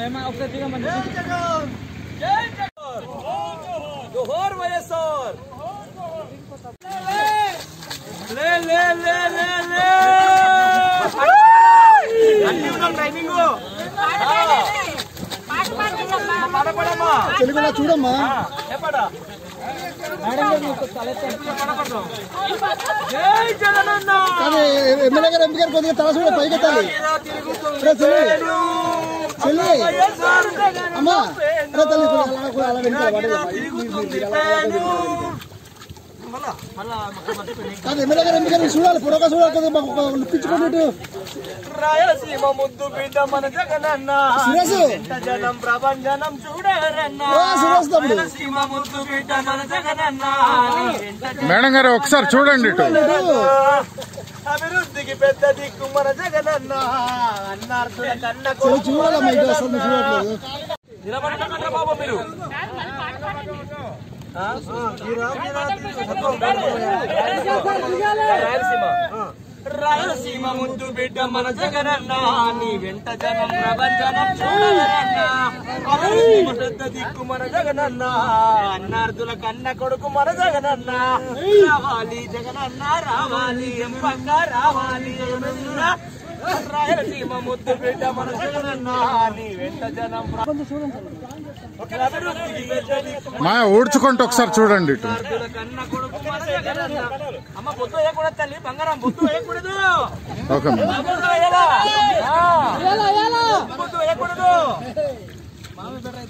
జోహార్ వైఎస్ఆర్ లే లే లే లే లే అన్ని ఉన్నాం డ్రైవింగ్ పాట పాడమ్మా తెలుగులో చూడమ్మా ఏ పాట జై జగనన్న కానీ ఎమ్మెల్యే గారు ఎంపీ గారు కొద్దిగా తల చూడ పైకెత్తాలి రే చెల్లి చెల్లి అమ్మా రే తల్లి ఇప్పుడు అలా కూడా అలా వెనకాల పడేది. కాదు ఎమ్మెల్యే గారు ఎంపీ గారు చూడాలి పొడక చూడాలి కొద్దిగా మాకు ఒక పిచ్చుకున్నట్టు రాయలసీమ ముద్దు బిడ్డ మన జగనన్న సురేషు. ఎంత జనం ప్రభంజనం చూడరన్న ఓ, సురేష్ తమ్ముడు. రాయలసీమ ముద్దు బిడ్డ మన జగనన్న ఎంత జనం మేడం గారు ఒకసారి చూడండి ఇటు అభివృద్ధికి పెద్ద దిక్కు మన జగనన్న అన్నార్థుల కన్న చెల్లి చూడాలమ్మా ఇటు వస్తుంది చూడట్లేదు నిలబడకండి బాబు మీరు ఆ? రాయలసీమ రాయలసీమ ముద్దు బిడ్డ మన జగనన్న నీ వెంట జనం ప్రపంచనం చూడాలన్న రాయలసీమ పెద్ద దిక్కు మన జగనన్న అన్నార్థుల కన్న కొడుకు మన జగనన్న రావాలి జగనన్న రావాలి ఎంపక్క రావాలి జగనన్న రాయలసీమ ముద్దు బిడ్డ మన జగనన్న నీ వెంట జనం అభివృద్ధికి పెద్ద దిక్కు మా ఊడ్చుకుంటూ ఒకసారి చూడండి ఇటు అర్ధుల కన్న కొడుకు మన జగనన్న. అమ్మ బొత్తు వేయకూడదు తల్లి బంగారం బొత్తు వేయకూడదు ఓకే మేడం బొత్తు వేయాలా? ఆ. బొత్తు వేయకూడదు